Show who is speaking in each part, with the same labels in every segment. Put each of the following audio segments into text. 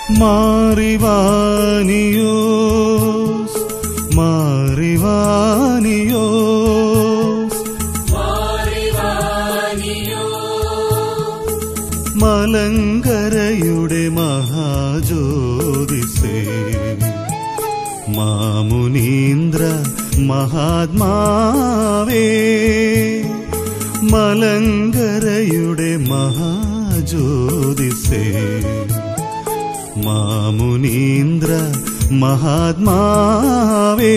Speaker 1: മാറിവാനിയോസ് മാറിവാനിയോസ് മലങ്കരയുടെ മഹാജ്യോതിസേ മാമുനീന്ദ്ര മഹാത്മാവേ മലങ്കരയുടെ മഹാജ്യോതിസേ മാമുനീന്ദ്ര മഹാത്മാവേ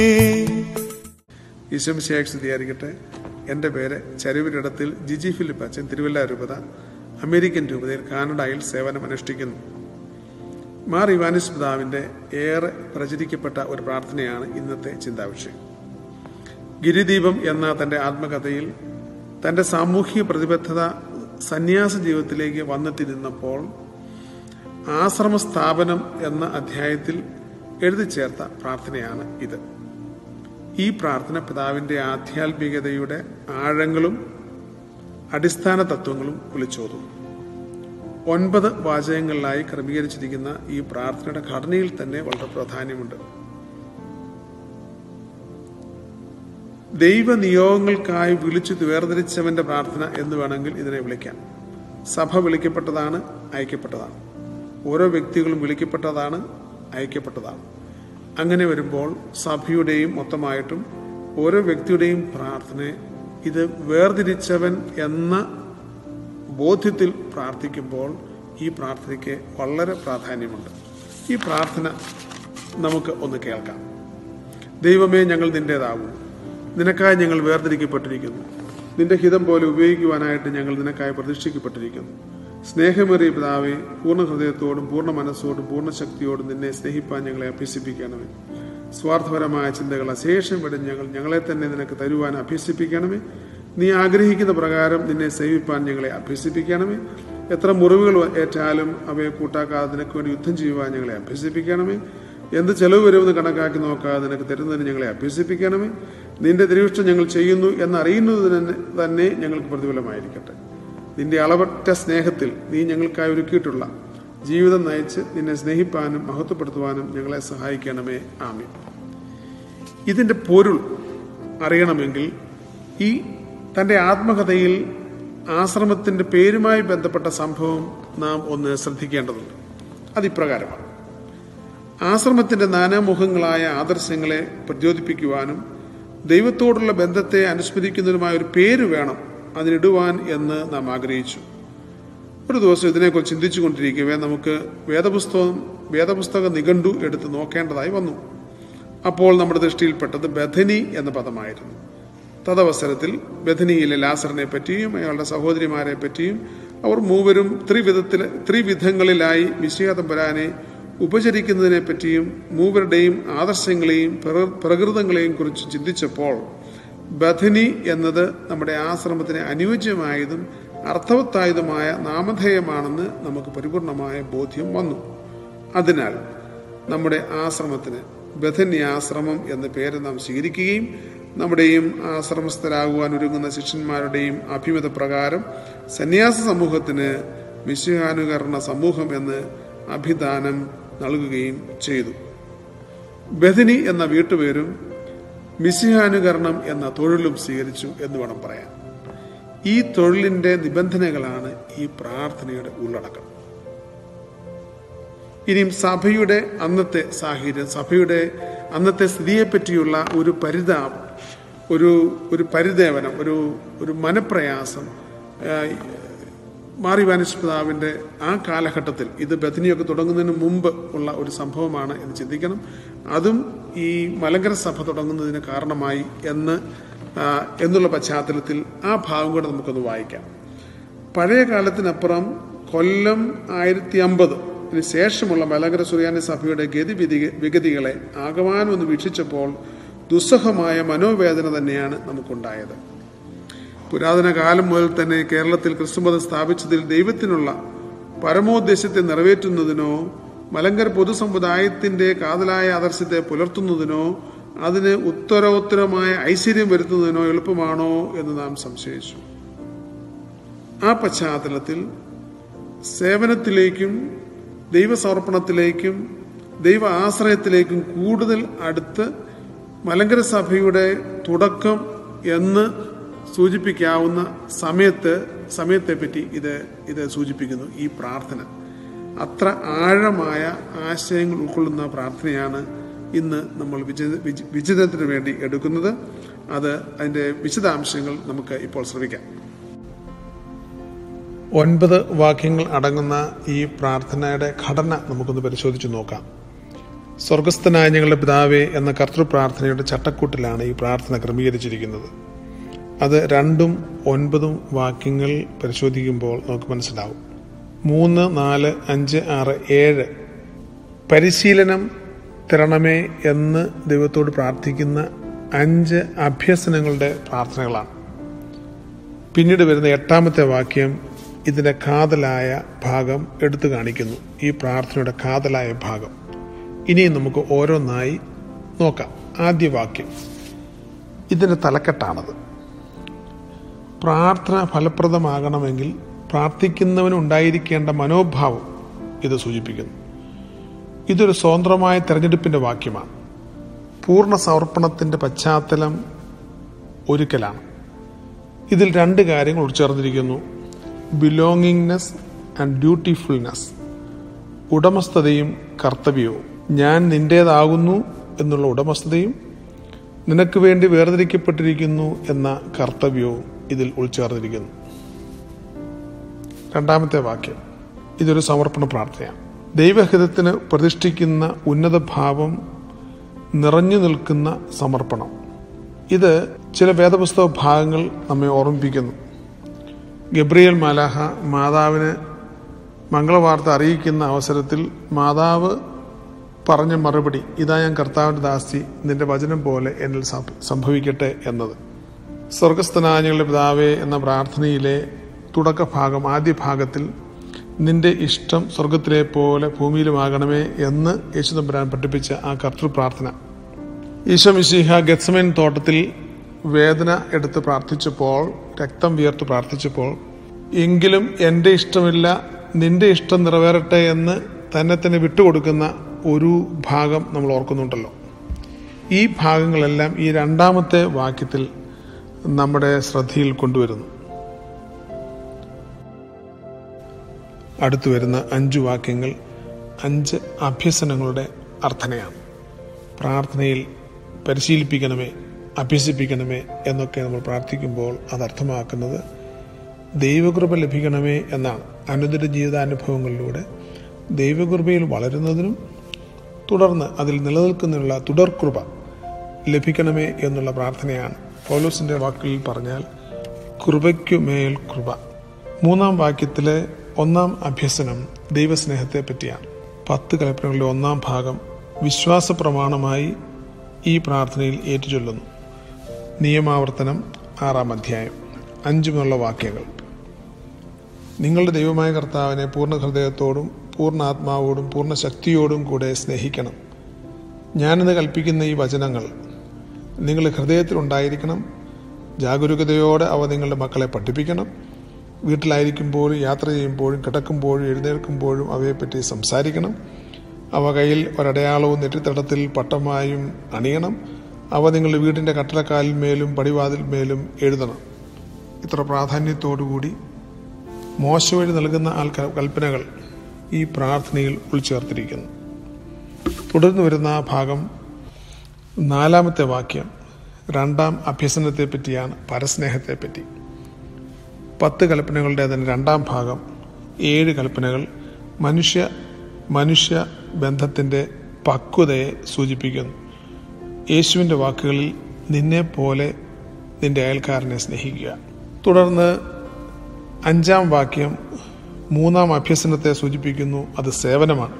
Speaker 2: ഈശ്വംശയായി സ്തുതിയായിരിക്കട്ടെ എൻ്റെ പേര് ചരുവിരിടത്തിൽ ജിജി ഫിലിപ്പ് അച്ഛൻ തിരുവല്ല രൂപത അമേരിക്കൻ രൂപതയിൽ കാനഡയിൽ സേവനം അനുഷ്ഠിക്കുന്നു മാർ ഇവാനിസ് പിതാവിൻ്റെ ഏറെ പ്രചരിക്കപ്പെട്ട ഒരു പ്രാർത്ഥനയാണ് ഇന്നത്തെ ചിന്താവിഷയം ഗിരിദീപം എന്ന തൻ്റെ ആത്മകഥയിൽ തൻ്റെ സാമൂഹിക പ്രതിബദ്ധത സന്യാസ ജീവിതത്തിലേക്ക് വന്നെത്തി നിന്നപ്പോൾ ആശ്രമ സ്ഥാപനം എന്ന അധ്യായത്തിൽ എഴുതി ചേർത്ത പ്രാർത്ഥനയാണ് ഇത് ഈ പ്രാർത്ഥന പിതാവിന്റെ ആധ്യാത്മികതയുടെ ആഴങ്ങളും അടിസ്ഥാന തത്വങ്ങളും വിളിച്ചോതും ഒൻപത് വാചകങ്ങളിലായി ക്രമീകരിച്ചിരിക്കുന്ന ഈ പ്രാർത്ഥനയുടെ ഘടനയിൽ തന്നെ വളരെ പ്രാധാന്യമുണ്ട് ദൈവനിയോഗങ്ങൾക്കായി വിളിച്ചു വേർതിരിച്ചവന്റെ പ്രാർത്ഥന എന്ന് വേണമെങ്കിൽ ഇതിനെ വിളിക്കാം സഭ വിളിക്കപ്പെട്ടതാണ് അയക്കപ്പെട്ടതാണ് ഓരോ വ്യക്തികളും വിളിക്കപ്പെട്ടതാണ് അയക്കപ്പെട്ടതാണ് അങ്ങനെ വരുമ്പോൾ സഭയുടെയും മൊത്തമായിട്ടും ഓരോ വ്യക്തിയുടെയും പ്രാർത്ഥന ഇത് വേർതിരിച്ചവൻ എന്ന ബോധ്യത്തിൽ പ്രാർത്ഥിക്കുമ്പോൾ ഈ പ്രാർത്ഥനയ്ക്ക് വളരെ പ്രാധാന്യമുണ്ട് ഈ പ്രാർത്ഥന നമുക്ക് ഒന്ന് കേൾക്കാം ദൈവമേ ഞങ്ങൾ നിന്റേതാകുന്നു നിനക്കായി ഞങ്ങൾ വേർതിരിക്കപ്പെട്ടിരിക്കുന്നു നിന്റെ ഹിതം പോലെ ഉപയോഗിക്കുവാനായിട്ട് ഞങ്ങൾ നിനക്കായി പ്രതിഷ്ഠിക്കപ്പെട്ടിരിക്കുന്നു സ്നേഹമേറിയ പിതാവെ പൂർണ്ണ ഹൃദയത്തോടും പൂർണ്ണ മനസ്സോടും പൂർണ്ണ ശക്തിയോടും നിന്നെ സ്നേഹിപ്പാൻ ഞങ്ങളെ അഭ്യസിപ്പിക്കണമേ സ്വാർത്ഥപരമായ ചിന്തകൾ അശേഷം വിടും ഞങ്ങൾ ഞങ്ങളെ തന്നെ നിനക്ക് തരുവാൻ അഭ്യസിപ്പിക്കണമേ നീ ആഗ്രഹിക്കുന്ന പ്രകാരം നിന്നെ സേവിപ്പാൻ ഞങ്ങളെ അഭ്യസിപ്പിക്കണമേ എത്ര മുറിവുകൾ ഏറ്റാലും അവയെ കൂട്ടാക്കാതെ നിനക്ക് വേണ്ടി യുദ്ധം ചെയ്യുവാൻ ഞങ്ങളെ അഭ്യസിപ്പിക്കണമേ എന്ത് ചെലവ് വരുമെന്ന് കണക്കാക്കി നോക്കാതെ നിനക്ക് തരുന്നതിന് ഞങ്ങളെ അഭ്യസിപ്പിക്കണമേ നിന്റെ തിരുവിഷ്ടം ഞങ്ങൾ ചെയ്യുന്നു എന്നറിയുന്നതിന് തന്നെ ഞങ്ങൾക്ക് പ്രതിഫലമായിരിക്കട്ടെ നിന്റെ അളവറ്റ സ്നേഹത്തിൽ നീ ഞങ്ങൾക്കായി ഒരുക്കിയിട്ടുള്ള ജീവിതം നയിച്ച് നിന്നെ സ്നേഹിപ്പാനും മഹത്വപ്പെടുത്തുവാനും ഞങ്ങളെ സഹായിക്കണമേ ആമീൻ ഇതിന്റെ പൊരുൾ അറിയണമെങ്കിൽ ഈ തന്റെ ആത്മകഥയിൽ ആശ്രമത്തിന്റെ പേരുമായി ബന്ധപ്പെട്ട സംഭവം നാം ഒന്ന് ശ്രദ്ധിക്കേണ്ടതുണ്ട് അതിപ്രകാരമാണ് ആശ്രമത്തിന്റെ നാനാമുഖങ്ങളായ ആദർശങ്ങളെ പ്രചോദിപ്പിക്കുവാനും ദൈവത്തോടുള്ള ബന്ധത്തെ അനുസ്മരിക്കുന്നതിനുമായ ഒരു പേര് വേണം അതിനിടുവാൻ എന്ന് നാം ആഗ്രഹിച്ചു ഒരു ദിവസം ഇതിനെക്കുറിച്ച് ചിന്തിച്ചു കൊണ്ടിരിക്കവേ നമുക്ക് വേദപുസ്തകം വേദപുസ്തക നിഘണ്ടു എടുത്ത് നോക്കേണ്ടതായി വന്നു അപ്പോൾ നമ്മുടെ ദൃഷ്ടിയിൽപ്പെട്ടത് ബഥനി എന്ന പദമായിരുന്നു തദവസരത്തിൽ ബഥനിയിലെ ലാസറിനെ പറ്റിയും അയാളുടെ സഹോദരിമാരെ പറ്റിയും അവർ മൂവരും ത്രിവിധത്തിൽ ത്രിവിധങ്ങളിലായി വിശ്വതമ്പരാനെ ഉപചരിക്കുന്നതിനെ പറ്റിയും മൂവരുടെയും ആദർശങ്ങളെയും പ്രകൃ- പ്രകൃതങ്ങളെയും കുറിച്ച് ചിന്തിച്ചപ്പോൾ ബഥനി എന്നത് നമ്മുടെ ആശ്രമത്തിന് അനുയോജ്യമായതും അർത്ഥവത്തായതുമായ നാമധേയമാണെന്ന് നമുക്ക് പരിപൂർണമായ ബോധ്യം വന്നു അതിനാൽ നമ്മുടെ ആശ്രമത്തിന് ബഥന്യ ആശ്രമം എന്ന പേര് നാം സ്വീകരിക്കുകയും നമ്മുടെയും ആശ്രമസ്ഥരാകുവാൻ ഒരുങ്ങുന്ന ശിഷ്യന്മാരുടെയും അഭിമത പ്രകാരം സന്യാസ സമൂഹത്തിന് വിശ്വാനുകരണ സമൂഹം എന്ന് അഭിദാനം നൽകുകയും ചെയ്തു ബഥനി എന്ന വീട്ടുപേരും മിസിഹാനുകരണം എന്ന തൊഴിലും സ്വീകരിച്ചു എന്ന് വേണം പറയാൻ ഈ തൊഴിലിന്റെ നിബന്ധനകളാണ് ഈ പ്രാർത്ഥനയുടെ ഉള്ളടക്കം ഇനിയും സഭയുടെ അന്നത്തെ സാഹചര്യം സഭയുടെ അന്നത്തെ സ്ഥിതിയെപ്പറ്റിയുള്ള ഒരു പരിതാപം ഒരു ഒരു പരിദേവനം ഒരു ഒരു മനപ്രയാസം ആ, മാറി വാനിസ് പിതാവിന്റെ ആ കാലഘട്ടത്തിൽ ഇത് ബഥനിയൊക്കെ തുടങ്ങുന്നതിന് മുമ്പ് ഉള്ള ഒരു സംഭവമാണ് എന്ന് ചിന്തിക്കണം അതും ഈ മലങ്കര സഭ തുടങ്ങുന്നതിന് കാരണമായി എന്ന് ആ, എന്നുള്ള പശ്ചാത്തലത്തിൽ ആ ഭാഗം കൂടെ നമുക്കൊന്ന് വായിക്കാം പഴയ കാലത്തിനപ്പുറം കൊല്ലം ആയിരത്തി അമ്പത് ശേഷമുള്ള മലങ്കര സുറിയാനി സഭയുടെ ഗതിവിധി വിഗതികളെ ആകമാനം ഒന്ന് വീക്ഷിച്ചപ്പോൾ ദുസ്സഹമായ മനോവേദന തന്നെയാണ് നമുക്കുണ്ടായത് പുരാതന കാലം മുതൽ തന്നെ കേരളത്തിൽ ക്രിസ്തുമതം സ്ഥാപിച്ചതിൽ ദൈവത്തിനുള്ള പരമോദ്ദേശത്തെ നിറവേറ്റുന്നതിനോ മലങ്കര പൊതുസമുദായത്തിന്റെ കാതലായ ആദർശത്തെ പുലർത്തുന്നതിനോ അതിന് ഉത്തരോത്തരമായ ഐശ്വര്യം വരുത്തുന്നതിനോ എളുപ്പമാണോ എന്ന് നാം സംശയിച്ചു ആ പശ്ചാത്തലത്തിൽ സേവനത്തിലേക്കും ദൈവസമർപ്പണത്തിലേക്കും ദൈവ ആശ്രയത്തിലേക്കും കൂടുതൽ അടുത്ത് മലങ്കര സഭയുടെ തുടക്കം എന്ന് സൂചിപ്പിക്കാവുന്ന സമയത്ത് സമയത്തെപ്പറ്റി ഇത് ഇത് സൂചിപ്പിക്കുന്നു ഈ പ്രാർത്ഥന അത്ര ആഴമായ ആശയങ്ങൾ ഉൾക്കൊള്ളുന്ന പ്രാർത്ഥനയാണ് ഇന്ന് നമ്മൾ വിചിത വിചി- വിചിതത്തിന് വേണ്ടി എടുക്കുന്നത് അത് അതിൻ്റെ വിശദാംശങ്ങൾ നമുക്ക് ഇപ്പോൾ ശ്രമിക്കാം ഒൻപത് വാക്യങ്ങൾ അടങ്ങുന്ന ഈ പ്രാർത്ഥനയുടെ ഘടന നമുക്കൊന്ന് പരിശോധിച്ച് നോക്കാം സ്വർഗസ്ഥനായ ഞങ്ങളുടെ പിതാവേ എന്ന കർത്തൃ പ്രാർത്ഥനയുടെ ചട്ടക്കൂട്ടിലാണ് ഈ പ്രാർത്ഥന ക്രമീകരിച്ചിരിക്കുന്നത് അത് രണ്ടും ഒൻപതും വാക്യങ്ങൾ പരിശോധിക്കുമ്പോൾ നമുക്ക് മനസ്സിലാവും മൂന്ന് നാല് അഞ്ച് ആറ് ഏഴ് പരിശീലനം തരണമേ എന്ന് ദൈവത്തോട് പ്രാർത്ഥിക്കുന്ന അഞ്ച് അഭ്യസനങ്ങളുടെ പ്രാർത്ഥനകളാണ് പിന്നീട് വരുന്ന എട്ടാമത്തെ വാക്യം ഇതിന്റെ കാതലായ ഭാഗം എടുത്തു കാണിക്കുന്നു ഈ പ്രാർത്ഥനയുടെ കാതലായ ഭാഗം ഇനിയും നമുക്ക് ഓരോന്നായി നോക്കാം ആദ്യ വാക്യം ഇതിന്റെ തലക്കെട്ടാണത് പ്രാർത്ഥന ഫലപ്രദമാകണമെങ്കിൽ പ്രാർത്ഥിക്കുന്നവനുണ്ടായിരിക്കേണ്ട മനോഭാവം ഇത് സൂചിപ്പിക്കുന്നു ഇതൊരു സ്വതന്ത്രമായ തെരഞ്ഞെടുപ്പിന്റെ വാക്യമാണ് പൂർണ്ണ സമർപ്പണത്തിന്റെ പശ്ചാത്തലം ഒരുക്കലാണ് ഇതിൽ രണ്ട് കാര്യങ്ങൾ ഉൾച്ചേർന്നിരിക്കുന്നു ബിലോങ്ങിങ്നെസ് ആൻഡ് ഡ്യൂട്ടിഫുൾനെസ് ഉടമസ്ഥതയും കർത്തവ്യവും ഞാൻ നിന്റേതാകുന്നു എന്നുള്ള ഉടമസ്ഥതയും നിനക്ക് വേണ്ടി വേർതിരിക്കപ്പെട്ടിരിക്കുന്നു എന്ന കർത്തവ്യവും ഇതിൽ ഉൾച്ചേർന്നിരിക്കുന്നു രണ്ടാമത്തെ വാക്യം ഇതൊരു സമർപ്പണ പ്രാർത്ഥനയാണ് ദൈവഹിതത്തിന് പ്രതിഷ്ഠിക്കുന്ന ഉന്നത ഭാവം നിറഞ്ഞു നിൽക്കുന്ന സമർപ്പണം ഇത് ചില വേദപുസ്തക ഭാഗങ്ങൾ നമ്മെ ഓർമ്മിപ്പിക്കുന്നു ഗബ്രിയേൽ മാലാഹ മാതാവിന് മംഗളവാർത്ത അറിയിക്കുന്ന അവസരത്തിൽ മാതാവ് പറഞ്ഞ മറുപടി ഇതാ ഞാൻ കർത്താവിൻ്റെ ദാസി നിന്റെ വചനം പോലെ എന്നിൽ സം- സംഭവിക്കട്ടെ എന്നത് സ്വർഗസ്ഥനായ ഞങ്ങളുടെ പിതാവേ എന്ന പ്രാർത്ഥനയിലെ തുടക്ക ഭാഗം ആദ്യ ഭാഗത്തിൽ നിന്റെ ഇഷ്ടം സ്വർഗത്തിലെ പോലെ ഭൂമിയിലുമാകണമേ എന്ന് യേശുദമ്പുരാൻ പഠിപ്പിച്ച ആ കർത്തൃ പ്രാർത്ഥന ഈശോ മിശിഹ ഗത്സമൻ തോട്ടത്തിൽ വേദന എടുത്ത് പ്രാർത്ഥിച്ചപ്പോൾ രക്തം വിയർത്ത് പ്രാർത്ഥിച്ചപ്പോൾ എങ്കിലും എൻ്റെ ഇഷ്ടമില്ല നിന്റെ ഇഷ്ടം നിറവേറട്ടെ എന്ന് തന്നെ തന്നെ വിട്ടുകൊടുക്കുന്ന ഒരു ഭാഗം നമ്മൾ ഓർക്കുന്നുണ്ടല്ലോ ഈ ഭാഗങ്ങളെല്ലാം ഈ രണ്ടാമത്തെ വാക്യത്തിൽ നമ്മുടെ ശ്രദ്ധയിൽ കൊണ്ടുവരുന്നു അടുത്തു വരുന്ന അഞ്ചു വാക്യങ്ങൾ അഞ്ച് അഭ്യസനങ്ങളുടെ അർത്ഥനയാണ് പ്രാർത്ഥനയിൽ പരിശീലിപ്പിക്കണമേ അഭ്യസിപ്പിക്കണമേ എന്നൊക്കെ നമ്മൾ പ്രാർത്ഥിക്കുമ്പോൾ അത് അർത്ഥമാക്കുന്നത് ദൈവകൃപ ലഭിക്കണമേ എന്നാണ് അനുദിന ജീവിതാനുഭവങ്ങളിലൂടെ ദൈവകൃപയിൽ വളരുന്നതിനും തുടർന്ന് അതിൽ നിലനിൽക്കുന്നതിനുള്ള തുടർകൃപ ലഭിക്കണമേ എന്നുള്ള പ്രാർത്ഥനയാണ് പൗലോസിന്റെ വാക്കുകളിൽ പറഞ്ഞാൽ കൃപയ്ക്കുമേൽ കൃപ മൂന്നാം വാക്യത്തിലെ ഒന്നാം അഭ്യസനം ദൈവസ്നേഹത്തെ പറ്റിയാണ് പത്ത് കൽപ്പനകളിലെ ഒന്നാം ഭാഗം വിശ്വാസ പ്രമാണമായി ഈ പ്രാർത്ഥനയിൽ ഏറ്റുചൊല്ലുന്നു നിയമാവർത്തനം ആറാം അധ്യായം അഞ്ചുമുള്ള വാക്യങ്ങൾ നിങ്ങളുടെ ദൈവമായ കർത്താവിനെ പൂർണ്ണ ഹൃദയത്തോടും പൂർണ്ണ ആത്മാവോടും പൂർണ്ണ ശക്തിയോടും കൂടെ സ്നേഹിക്കണം ഞാനിന്ന് കൽപ്പിക്കുന്ന ഈ വചനങ്ങൾ നിങ്ങളുടെ ഹൃദയത്തിലുണ്ടായിരിക്കണം ജാഗരൂകതയോടെ അവ നിങ്ങളുടെ മക്കളെ പഠിപ്പിക്കണം വീട്ടിലായിരിക്കുമ്പോഴും യാത്ര ചെയ്യുമ്പോഴും കിടക്കുമ്പോഴും എഴുന്നേൽക്കുമ്പോഴും അവയെപ്പറ്റി സംസാരിക്കണം അവ കയ്യിൽ ഒരടയാളവും നെറ്റിത്തടത്തിൽ പട്ടമായും അണിയണം അവ നിങ്ങളുടെ വീടിൻ്റെ കട്ടളക്കാലിന്മേലും പടിവാതിൽമേലും എഴുതണം ഇത്ര പ്രാധാന്യത്തോടുകൂടി മോശ വഴി നൽകുന്ന ആൾ കൽപ്പനകൾ ഈ പ്രാർത്ഥനയിൽ ഉൾച്ചേർത്തിരിക്കുന്നു തുടർന്ന് വരുന്ന ആ ഭാഗം നാലാമത്തെ വാക്യം രണ്ടാം അഭ്യസനത്തെ പറ്റിയാണ് പരസ്നേഹത്തെ പറ്റി പത്ത് കൽപ്പനകളുടെ അതിന് രണ്ടാം ഭാഗം ഏഴ് കൽപ്പനകൾ മനുഷ്യ മനുഷ്യ ബന്ധത്തിൻ്റെ പക്വതയെ സൂചിപ്പിക്കുന്നു യേശുവിൻ്റെ വാക്കുകളിൽ നിന്നെ പോലെ നിന്റെ അയൽക്കാരനെ സ്നേഹിക്കുക തുടർന്ന് അഞ്ചാം വാക്യം മൂന്നാം അഭ്യസനത്തെ സൂചിപ്പിക്കുന്നു അത് സേവനമാണ്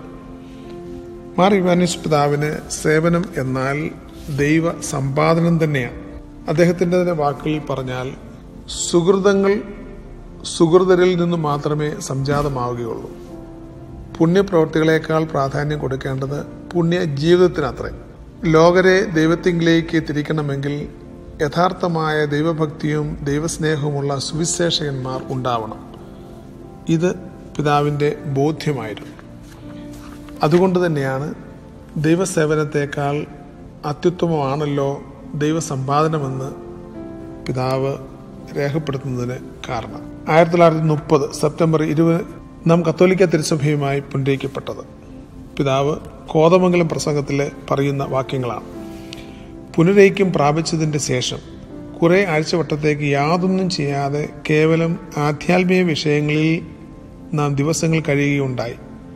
Speaker 2: മാർ ഇവാനിസ് പിതാവിന് സേവനം എന്നാൽ ദൈവ സമ്പാദനം തന്നെയാണ് അദ്ദേഹത്തിൻ്റെ തന്നെ വാക്കുകളിൽ പറഞ്ഞാൽ സുഹൃതങ്ങൾ സുഹൃതരിൽ നിന്ന് മാത്രമേ സംജാതമാവുകയുള്ളൂ പുണ്യപ്രവർത്തികളേക്കാൾ പ്രാധാന്യം കൊടുക്കേണ്ടത് പുണ്യ ജീവിതത്തിനത്രേ ലോകരെ ദൈവത്തിങ്കിലേക്ക് തിരിക്കണമെങ്കിൽ യഥാർത്ഥമായ ദൈവഭക്തിയും ദൈവസ്നേഹവുമുള്ള സുവിശേഷകന്മാർ ഉണ്ടാവണം ഇത് പിതാവിൻ്റെ ബോധ്യമായിരുന്നു അതുകൊണ്ട് തന്നെയാണ് ദൈവസേവനത്തെക്കാൾ അത്യുത്തമമാണല്ലോ ദൈവസമ്പാദനമെന്ന് പിതാവ് രേഖപ്പെടുത്തുന്നതിന് കാരണം ആയിരത്തി തൊള്ളായിരത്തി മുപ്പത് സെപ്റ്റംബർ ഇരുപത് നാം കത്തോലിക്ക തിരുസഭയുമായി പുനരയിക്കപ്പെട്ടത് പിതാവ് കോതമംഗലം പ്രസംഗത്തിൽ പറയുന്ന വാക്യങ്ങളാണ് പുനരൈക്യം പ്രാപിച്ചതിൻ്റെ ശേഷം കുറെ ആഴ്ചവട്ടത്തേക്ക് യാതൊന്നും ചെയ്യാതെ കേവലം ആധ്യാത്മിക വിഷയങ്ങളിൽ നാം ദിവസങ്ങൾ കഴിയുകയുണ്ടായി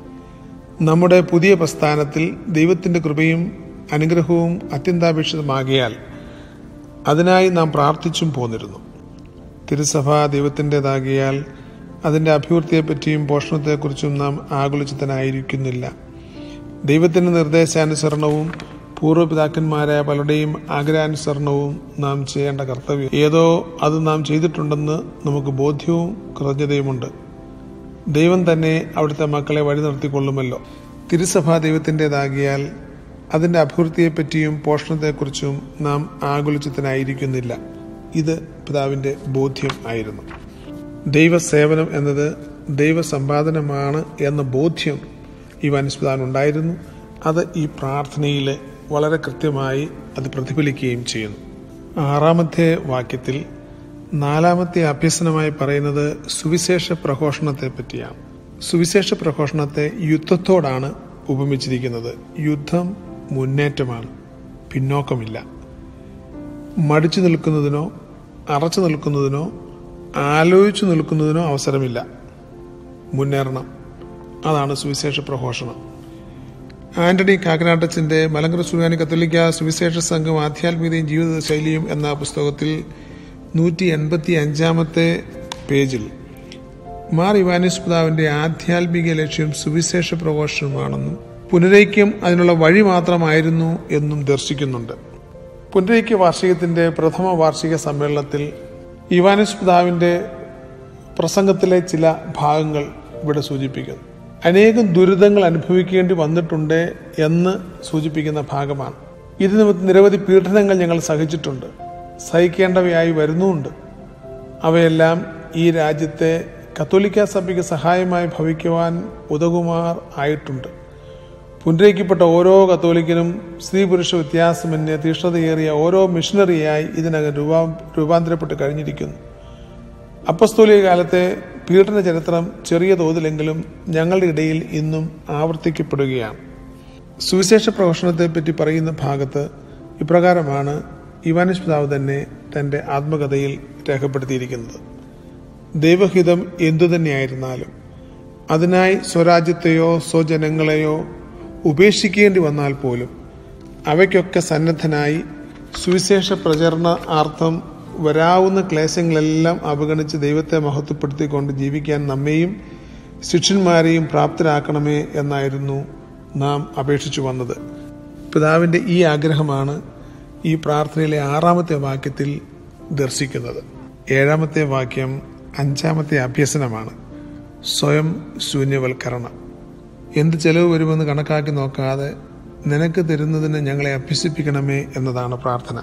Speaker 2: നമ്മുടെ പുതിയ പ്രസ്ഥാനത്തിൽ ദൈവത്തിൻ്റെ കൃപയും അനുഗ്രഹവും അത്യന്താപേക്ഷിതമാകിയാൽ അതിനായി നാം പ്രാർത്ഥിച്ചും പോന്നിരുന്നു തിരുസഭ ദൈവത്തിൻ്റെതാകിയാൽ അതിൻ്റെ അഭിവൃദ്ധിയെപ്പറ്റിയും പോഷണത്തെക്കുറിച്ചും നാം ആകുലചിത്തനായിരിക്കുന്നില്ല ദൈവത്തിൻ്റെ നിർദ്ദേശാനുസരണവും പൂർവ്വപിതാക്കന്മാരായ പലരുടെയും ആഗ്രഹാനുസരണവും നാം ചെയ്യേണ്ട കർത്തവ്യം ഏതോ അത് നാം ചെയ്തിട്ടുണ്ടെന്ന് നമുക്ക് ബോധ്യവും കൃതജ്ഞതയുമുണ്ട് ദൈവം തന്നെ അവിടുത്തെ മക്കളെ വഴി നടത്തിക്കൊള്ളുമല്ലോ തിരുസഭ ദൈവത്തിൻ്റെതാകിയാൽ അതിൻ്റെ അഭിവൃദ്ധിയെപ്പറ്റിയും പോഷണത്തെക്കുറിച്ചും നാം ആകുലചിത്തനായിരിക്കുന്നില്ല ഇത് പിതാവിൻ്റെ ബോധ്യം ആയിരുന്നു ദൈവസേവനം എന്നത് ദൈവസമ്പാദനമാണ് എന്ന ബോധ്യം ഈ വനസ്പിതാവിനുണ്ടായിരുന്നു അത് ഈ പ്രാർത്ഥനയിൽ വളരെ കൃത്യമായി അത് പ്രതിഫലിക്കുകയും ചെയ്യുന്നു ആറാമത്തെ വാക്യത്തിൽ നാലാമത്തെ അഭ്യസനമായി പറയുന്നത് സുവിശേഷ പ്രഘോഷണത്തെ പറ്റിയാണ് സുവിശേഷ പ്രഘോഷണത്തെ യുദ്ധത്തോടാണ് ഉപമിച്ചിരിക്കുന്നത് യുദ്ധം മുന്നേറ്റമാണ് പിന്നോക്കമില്ല മടിച്ചു നിൽക്കുന്നതിനോ അറച്ചു നിൽക്കുന്നതിനോ ആലോചിച്ചു നിൽക്കുന്നതിനോ അവസരമില്ല മുന്നേറണം അതാണ് സുവിശേഷ പ്രഘോഷണം ആന്റണി കാക്കനാട്ടച്ചിന്റെ മലങ്കര സുറിയാനി കത്തോലിക്ക സുവിശേഷ സംഘം ആധ്യാത്മികതയും ജീവിത ശൈലിയും എന്ന പുസ്തകത്തിൽ നൂറ്റി എൺപത്തി അഞ്ചാമത്തെ പേജിൽ മാർ ഇവാനിസ് പിതാവിന്റെ ആധ്യാത്മിക ലക്ഷ്യം സുവിശേഷ പ്രഘോഷണമാണെന്നും പുനരൈക്യം അതിനുള്ള വഴി മാത്രമായിരുന്നു എന്നും ദർശിക്കുന്നുണ്ട് പുനരൈക്യ വാർഷികത്തിന്റെ പ്രഥമ വാർഷിക സമ്മേളനത്തിൽ ഇവാനിസ് പിതാവിന്റെ പ്രസംഗത്തിലെ ചില ഭാഗങ്ങൾ ഇവിടെ സൂചിപ്പിക്കുന്നു അനേകം ദുരിതങ്ങൾ അനുഭവിക്കേണ്ടി വന്നിട്ടുണ്ട് എന്ന് സൂചിപ്പിക്കുന്ന ഭാഗമാണ് ഇത് നിമിത്തം നിരവധി പീഡനങ്ങൾ ഞങ്ങൾ സഹിച്ചിട്ടുണ്ട് സഹിക്കേണ്ടവയായി വരുന്നുമുണ്ട് അവയെല്ലാം ഈ രാജ്യത്തെ കത്തോലിക്ക സഭയ്ക്ക് സഹായമായി ഭവിക്കുവാൻ ഉതകുമാർ ആയിട്ടുണ്ട് പുനരയിക്കപ്പെട്ട ഓരോ കത്തോലിക്കനും സ്ത്രീ പുരുഷ വ്യത്യാസമന്യേ തീഷ്ണതയേറിയ ഓരോ മിഷണറിയായി ഇതിനകം രൂപാ രൂപാന്തരപ്പെട്ട് കഴിഞ്ഞിരിക്കുന്നു അപ്പസ്തോലിക കാലത്തെ പീഡന ചരിത്രം ചെറിയ തോതിലെങ്കിലും ഞങ്ങളുടെ ഇടയിൽ ഇന്നും ആവർത്തിക്കപ്പെടുകയാണ് സുവിശേഷ പ്രഘോഷണത്തെപ്പറ്റി പറയുന്ന ഭാഗത്ത് ഇപ്രകാരമാണ് ഇവാനിഷ് പിതാവ് തന്നെ തന്റെ ആത്മകഥയിൽ രേഖപ്പെടുത്തിയിരിക്കുന്നത് ദൈവഹിതം എന്തുതന്നെയായിരുന്നാലും അതിനായി സ്വരാജ്യത്തെയോ സ്വജനങ്ങളെയോ ഉപേക്ഷിക്കേണ്ടി വന്നാൽ പോലും അവയ്ക്കൊക്കെ സന്നദ്ധനായി സുവിശേഷ പ്രചരണ ആർത്ഥം വരാവുന്ന ക്ലേശങ്ങളെല്ലാം അവഗണിച്ച് ദൈവത്തെ മഹത്വപ്പെടുത്തിക്കൊണ്ട് ജീവിക്കാൻ നമ്മെയും ശിഷ്യന്മാരെയും പ്രാപ്തരാക്കണമേ എന്നായിരുന്നു നാം അപേക്ഷിച്ചു വന്നത് പിതാവിൻ്റെ ഈ ആഗ്രഹമാണ് ഈ പ്രാർത്ഥനയിലെ ആറാമത്തെ വാക്യത്തിൽ ദർശിക്കുന്നത് ഏഴാമത്തെ വാക്യം അഞ്ചാമത്തെ അഭ്യസനമാണ് സ്വയം ശൂന്യവൽക്കരണം എന്ത് ചെലവ് വരുമെന്ന് കണക്കാക്കി നോക്കാതെ നിനക്ക് തരുന്നതിന് ഞങ്ങളെ അഭ്യസിപ്പിക്കണമേ എന്നതാണ് പ്രാർത്ഥന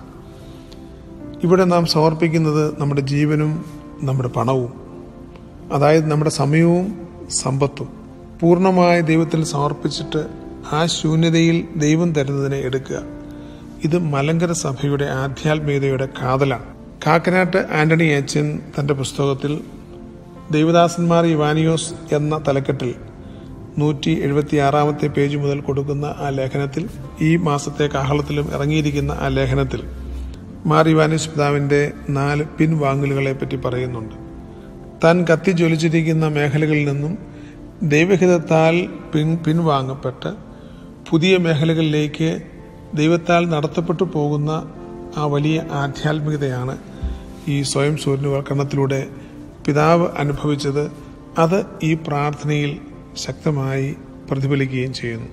Speaker 2: ഇവിടെ നാം സമർപ്പിക്കുന്നത് നമ്മുടെ ജീവനും നമ്മുടെ പണവും അതായത് നമ്മുടെ സമയവും സമ്പത്തും പൂർണ്ണമായി ദൈവത്തിൽ സമർപ്പിച്ചിട്ട് ആ ശൂന്യതയിൽ ദൈവം തരുന്നതിനെ എടുക്കുക ഇത് മലങ്കര സഭയുടെ ആധ്യാത്മികതയുടെ കാതലാണ് കാക്കനാട്ട് ആന്റണി അച്ചൻ തന്റെ പുസ്തകത്തിൽ ദൈവദാസന്മാർ ഇവാനിയോസ് എന്ന തലക്കെട്ടിൽ നൂറ്റി എഴുപത്തി ആറാമത്തെ പേജ് മുതൽ കൊടുക്കുന്ന ആ ലേഖനത്തിൽ ഈ മാസത്തെ കാഹളത്തിലും ഇറങ്ങിയിരിക്കുന്ന ആ ലേഖനത്തിൽ മാർ ഇവാനിസ് പിതാവിന്റെ നാല് പിൻവാങ്ങലുകളെ പറ്റി പറയുന്നുണ്ട് താൻ കത്തി ജ്വലിച്ചിരിക്കുന്ന മേഖലകളിൽ നിന്നും ദൈവഹിതത്താൽ പിൻ പിൻവാങ്ങപ്പെട്ട് പുതിയ മേഖലകളിലേക്ക് ദൈവത്താൽ നടത്തപ്പെട്ടു പോകുന്ന ആ വലിയ ആധ്യാത്മികതയാണ് ഈ സ്വയം സൂര്യവൽക്കരണത്തിലൂടെ പിതാവ് അനുഭവിച്ചത് അത് ഈ പ്രാർത്ഥനയിൽ ശക്തമായി പ്രതിഫലിക്കുകയും ചെയ്യുന്നു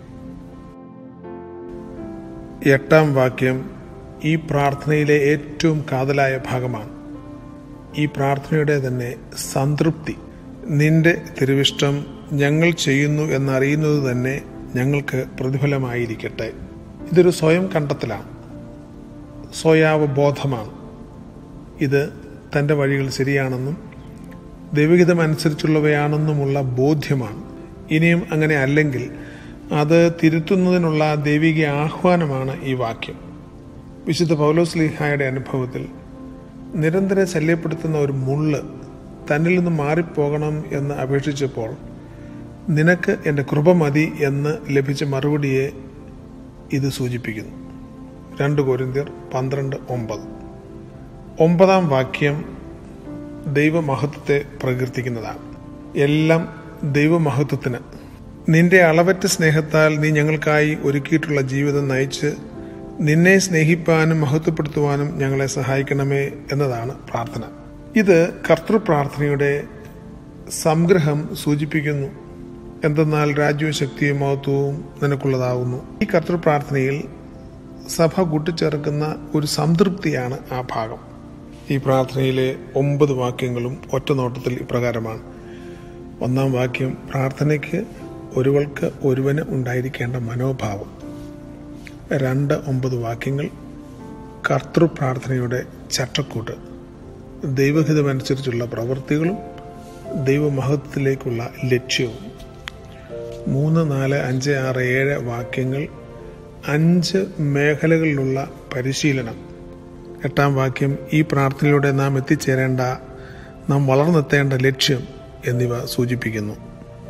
Speaker 2: എട്ടാം വാക്യം ഈ പ്രാർത്ഥനയിലെ ഏറ്റവും കാതലായ ഭാഗമാണ് ഈ പ്രാർത്ഥനയുടെ തന്നെ സംതൃപ്തി നിന്റെ തിരുവിഷ്ടം ഞങ്ങൾ ചെയ്യുന്നു എന്നറിയുന്നത് തന്നെ ഞങ്ങൾക്ക് പ്രതിഫലമായിരിക്കട്ടെ ഇതൊരു സ്വയം കണ്ടെത്തലാണ് സ്വയാവബോധമാണ് ഇത് തൻ്റെ വഴികൾ ശരിയാണെന്നും ദൈവഹിതം അനുസരിച്ചുള്ളവയാണെന്നുമുള്ള ബോധ്യമാണ് ഇനിയും അങ്ങനെ അല്ലെങ്കിൽ അത് തിരുത്തുന്നതിനുള്ള ദൈവിക ആഹ്വാനമാണ് ഈ വാക്യം വിശുദ്ധ പൗലോസ് ലീഹായുടെ അനുഭവത്തിൽ നിരന്തരം ശല്യപ്പെടുത്തുന്ന ഒരു മുള്ള് തന്നിൽ നിന്ന് മാറിപ്പോകണം എന്ന് അപേക്ഷിച്ചപ്പോൾ നിനക്ക് എൻ്റെ കൃപ മതി എന്ന് ലഭിച്ച മറുപടിയെ ഇത് സൂചിപ്പിക്കുന്നു രണ്ട് കോരിന്ത്യർ പന്ത്രണ്ട് ഒമ്പത് ഒമ്പതാം വാക്യം ദൈവമഹത്വത്തെ പ്രകീർത്തിക്കുന്നതാണ് എല്ലാം ദൈവമഹത്വത്തിന് നിന്റെ അളവറ്റ സ്നേഹത്താൽ നീ ഞങ്ങൾക്കായി ഒരുക്കിയിട്ടുള്ള ജീവിതം നയിച്ച് നിന്നെ സ്നേഹിപ്പാനും മഹത്വപ്പെടുത്തുവാനും ഞങ്ങളെ സഹായിക്കണമേ എന്നതാണ് പ്രാർത്ഥന ഇത് കർത്തൃപ്രാർത്ഥനയുടെ സംഗ്രഹം സൂചിപ്പിക്കുന്നു എന്തെന്നാൽ രാജ്യവും ശക്തിയും മഹത്വവും നിനക്കുള്ളതാകുന്നു ഈ കർത്തൃപ്രാർത്ഥനയിൽ സഭ കൂട്ടിച്ചേർക്കുന്ന ഒരു സംതൃപ്തിയാണ് ആ ഭാഗം ഈ പ്രാർത്ഥനയിലെ ഒമ്പത് വാക്യങ്ങളും ഒറ്റനോട്ടത്തിൽ ഇപ്രകാരമാണ് ഒന്നാം വാക്യം പ്രാർത്ഥനയ്ക്ക് ഒരുവൾക്ക് ഒരുവന് ഉണ്ടായിരിക്കേണ്ട മനോഭാവം രണ്ട് ഒമ്പത് വാക്യങ്ങൾ കർത്തൃപ്രാർത്ഥനയുടെ ചട്ടക്കൂട്ട് ദൈവഹിതമനുസരിച്ചുള്ള പ്രവൃത്തികളും ദൈവമഹത്വത്തിലേക്കുള്ള ലക്ഷ്യവും മൂന്ന് നാല് അഞ്ച് ആറ് ഏഴ് വാക്യങ്ങൾ അഞ്ച് മേഖലകളിലുള്ള പരിശീലനം എട്ടാം വാക്യം ഈ പ്രാർത്ഥനയിലൂടെ നാം എത്തിച്ചേരേണ്ട നാം വളർന്നെത്തേണ്ട ലക്ഷ്യം എന്നിവ സൂചിപ്പിക്കുന്നു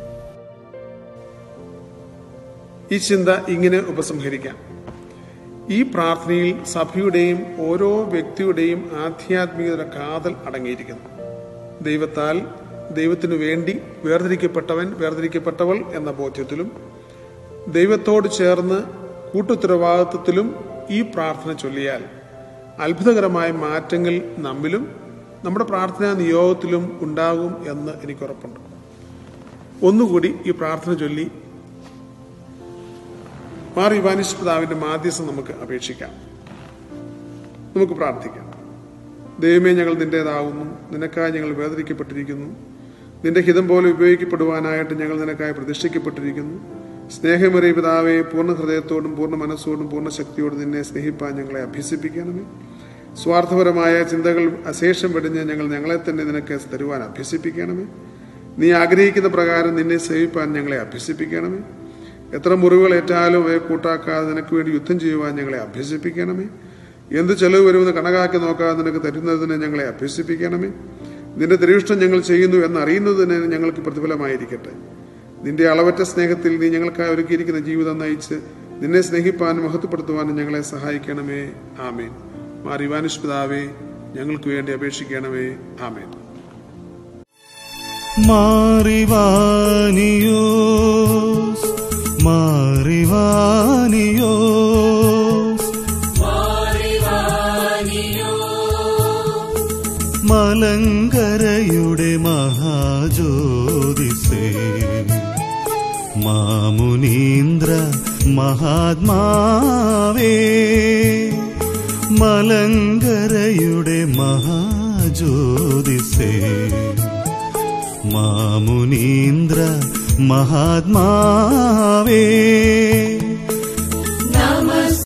Speaker 2: ഈ ചിന്ത ഇങ്ങനെ ഉപസംഹരിക്കാം ഈ പ്രാർത്ഥനയിൽ സഭയുടെയും ഓരോ വ്യക്തിയുടെയും ആധ്യാത്മികത കാതൽ അടങ്ങിയിരിക്കുന്നു ദൈവത്താൽ ദൈവത്തിനു വേണ്ടി വേർതിരിക്കപ്പെട്ടവൻ വേർതിരിക്കപ്പെട്ടവൾ എന്ന ബോധ്യത്തിലും ദൈവത്തോട് ചേർന്ന് കൂട്ടുത്തരവാദിത്വത്തിലും ഈ പ്രാർത്ഥന ചൊല്ലിയാൽ അത്ഭുതകരമായ മാറ്റങ്ങൾ നമ്മിലും നമ്മുടെ പ്രാർത്ഥനാ നിയോഗത്തിലും ഉണ്ടാകും എന്ന് എനിക്കുറപ്പുണ്ട് ഒന്നുകൂടി ഈ പ്രാർത്ഥന ചൊല്ലി മാർ ഇവാനിഷ് പിതാവിന്റെ മാധ്യസ്ഥം നമുക്ക് അപേക്ഷിക്കാം നമുക്ക് പ്രാർത്ഥിക്കാം ദൈവമേ ഞങ്ങൾ നിന്റേതാകുന്നു നിനക്കായി ഞങ്ങൾ വേദനിക്കപ്പെട്ടിരിക്കുന്നു നിന്റെ ഹിതം പോലെ ഉപയോഗിക്കപ്പെടുവാനായിട്ട് ഞങ്ങൾ നിനക്കായി പ്രതിഷ്ഠിക്കപ്പെട്ടിരിക്കുന്നു സ്നേഹമറിയ പിതാവെ പൂർണ്ണ ഹൃദയത്തോടും പൂർണ്ണ മനസ്സോടും പൂർണ്ണ ശക്തിയോടും നിന്നെ സ്നേഹിപ്പാൻ ഞങ്ങളെ അഭ്യസിപ്പിക്കണമേ സ്വാർത്ഥപരമായ ചിന്തകൾ അശേഷം വെടിഞ്ഞ് ഞങ്ങൾ ഞങ്ങളെ തന്നെ നിനക്ക് തരുവാൻ അഭ്യസിപ്പിക്കണമേ നീ ആഗ്രഹിക്കുന്ന പ്രകാരം നിന്നെ സേവിപ്പാൻ ഞങ്ങളെ അഭ്യസിപ്പിക്കണമേ എത്ര മുറിവുകൾ ഏറ്റാലും അവയെ കൂട്ടാക്കാതെ നിനക്ക് വേണ്ടി യുദ്ധം ചെയ്യുവാൻ ഞങ്ങളെ അഭ്യസിപ്പിക്കണമേ എന്ത് ചെലവ് വരുമെന്ന് കണക്കാക്കി നോക്കാതെ നിനക്ക് തരുന്നതിന് ഞങ്ങളെ അഭ്യസിപ്പിക്കണമേ നിന്റെ തിരീഷ്ടം ഞങ്ങൾ ചെയ്യുന്നു എന്നറിയുന്നതിന് ഞങ്ങൾക്ക് പ്രതിഫലമായിരിക്കട്ടെ നിന്റെ അളവറ്റ സ്നേഹത്തിൽ നീ ഞങ്ങൾക്കായി ഒരുക്കിയിരിക്കുന്ന ജീവിതം നയിച്ച് നിന്നെ സ്നേഹിപ്പാനും മഹത്വപ്പെടുത്തുവാനും ഞങ്ങളെ സഹായിക്കണമേ ആമേൻ മാറിവാനുഷ് പിതാവേ ഞങ്ങൾക്ക് വേണ്ടി അപേക്ഷിക്കണമേ ആമേൻ
Speaker 1: മാറിവാനിയോസ് മാറിവാനിയോസ് മലങ്കരയുടെ മഹാജ്യോതിസേ മാമുനീന്ദ്ര മഹാത്മാവേ മലങ്കരയുടെ മഹാജ്യോതിസേ മാമുനീന്ദ്ര മഹാത്മാവേ